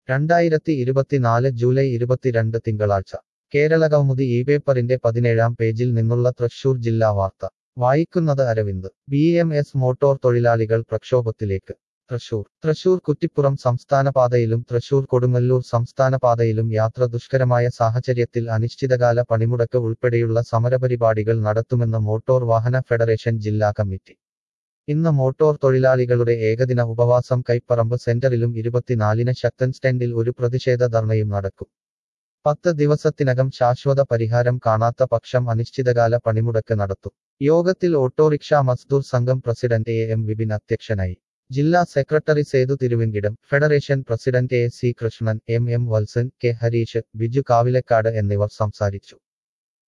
രണ്ടായിരത്തി ഇരുപത്തിനാല് ജൂലൈ ഇരുപത്തിരണ്ട് തിങ്കളാഴ്ച കേരളകൗമുദി ഈ പേപ്പറിന്റെ പതിനേഴാം പേജിൽ നിന്നുള്ള തൃശൂർ ജില്ലാ വാർത്ത വായിക്കുന്നത് Aravind B M S motor തൊഴിലാളികൾ പ്രക്ഷോഭത്തിലേക്ക് തൃശൂർ തൃശൂർ കുറ്റിപ്പുറം സംസ്ഥാനപാതയിലും തൃശൂർ കൊടുങ്ങല്ലൂർ സംസ്ഥാനപാതയിലും യാത്ര ദുഷ്കരമായ സാഹചര്യത്തിൽ അനിശ്ചിതകാല പണിമുടക്ക് ഉൾപ്പെടെയുള്ള സമരപരിപാടികൾ നടത്തുമെന്ന് മോട്ടോർ വാഹന ഫെഡറേഷൻ ജില്ലാ കമ്മിറ്റി ഇന്ന് മോട്ടോർ തൊഴിലാളികളുടെ ഏകദിന ഉപവാസം കൈപ്പറമ്പ് സെന്ററിലും ഇരുപത്തിനാലിന് ശക്തൻ സ്റ്റാൻഡിൽ ഒരു പ്രതിഷേധ ധർണയും നടക്കും പത്ത് ദിവസത്തിനകം ശാശ്വത പരിഹാരം കാണാത്ത പക്ഷം അനിശ്ചിതകാല പണിമുടക്ക് നടത്തും യോഗത്തിൽ ഓട്ടോറിക്ഷ മസ്ദൂർ സംഘം പ്രസിഡന്റ് എ എം വിപിൻ അധ്യക്ഷനായി ജില്ലാ secretary Sethu Thiruvenkidam federation president A C Krishnan M M Valsan K Harish Biju Kavilakkad എന്നിവർ സംസാരിച്ചു